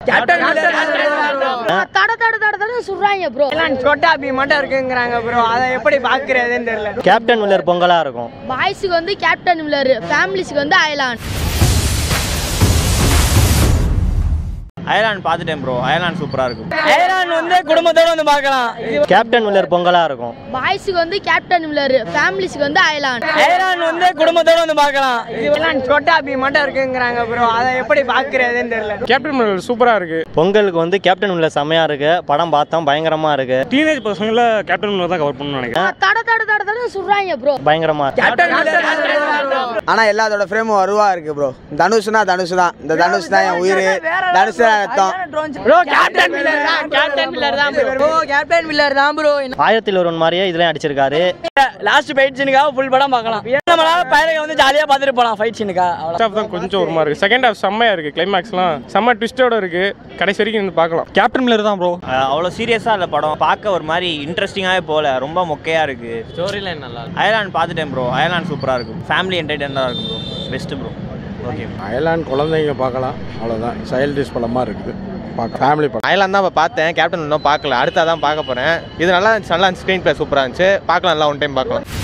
தட தட தட தட சுடுறாங்க ப்ரோ கொட்டாபி மட்டும் இருக்குங்கிறாங்க ப்ரோ அதை எப்படி பாக்குறதுன்னு தெரியல கேப்டன் வில்லர் பொங்கலா இருக்கும் பாய்ஸுக்கு வந்து கேப்டன் வில்லர் ஃபேமிலிஸ்க்கு வந்து அயலான் அயலாண்ட் பார்த்துட்டேன் ப்ரோ அயலாண்ட் சூப்பராக இருக்கும் ஐரான் வந்து குடும்பத்தோட வந்து பார்க்கலாம் கேப்டன் வில்லர் பொங்கலா இருக்கும் பாய்ஸுக்கு வந்து கேப்டன் வில்லர் ஃபேமிலிஸ்க்கு வந்து அயலான் ஐரான் வந்து குடும்பத்தோட வந்து பார்க்கலாம் கொட்டாபி மட்டும் இருக்குங்கிறாங்க ப்ரோ அதை எப்படி பாக்குறதுன்னு தெரியல கேப்டன் மார்வல் சூப்பராக இருக்கு பொங்கலுக்கு வந்து கேப்டன் வில்லர் செம்மையா இருக்கு படம் பார்த்தோம் பயங்கரமா இருக்கு டீனேஜ் பசங்கள கேப்டன் மார்வல் தான் கவர் பண்ணணும்னு நினைக்கிறேன் தட தட தட தட சுடுறாங்க ப்ரோ பயங்கரமா ஆனால் எல்லா அதோட ஃப்ரேமும் வருவா இருக்கு ப்ரோ தனுஷ்னா தனுஷ் தான் இந்த தனுஷ் தான் என் உயிர் தனுஷ் தான் ரத்தம் ப்ரோ கேப்டன் மில்லர் தான் கேப்டன் மில்லர் தான் ப்ரோ கேப்டன் மில்லர் தான் ப்ரோ ஆயிரத்தில் ஒருவன் மாதிரியே இதுலயும் அடிச்சிருக்காரு லாஸ்ட் ஃபைட் சீனுக்காக ஃபுல் படம் பார்க்கலாம் நம்மளால பயலுங்க வந்து ஜாலியாக பார்த்துட்டு போகலாம் ஃபைட் சீனுக்காக ஃபர்ஸ்ட் ஹாஃப் தான் கொஞ்சம் ஒரு மாதிரி இருக்கு செகண்ட் ஹாஃப் செம்மையா இருக்கு கிளைமேக்ஸ்லாம் செம்ம ட்விஸ்டோட இருக்கு கடைசி வரைக்கும் இருந்து பார்க்கலாம் கேப்டன் மில்லர் தான் ப்ரோ அவ்வளோ சீரியஸாக இல்லை படம் பார்க்க ஒரு மாதிரி இன்ட்ரெஸ்டிங்காகவே போகல ரொம்ப மொக்கையாக இருக்கு ஸ்டோரி லைன் நல்லா அயலாண்ட் பார்த்துட்டேன் ப்ரோ அயலாண்ட் சூப்பராக இருக்கும் ஃபேமிலி என்டர்டைனாக இருக்கும் bro best bro okay Ayalaan குழந்தைங்க பார்க்கலாம் அவ்வளோதான் சைல்டிஷ் படமாக இருக்குது பார்க்க ஃபேமிலி படம் அயலான் தான் இப்போ பார்த்தேன் கேப்டன் இன்னும் பார்க்கல அடுத்தா தான் பார்க்க போகிறேன் இது நல்லா இருந்துச்சு நல்லா ஸ்க்ரீன் ப்ளே சூப்பராக இருந்துச்சு பார்க்கலாம் நல்லா ஒன் டைம் பார்க்கலாம்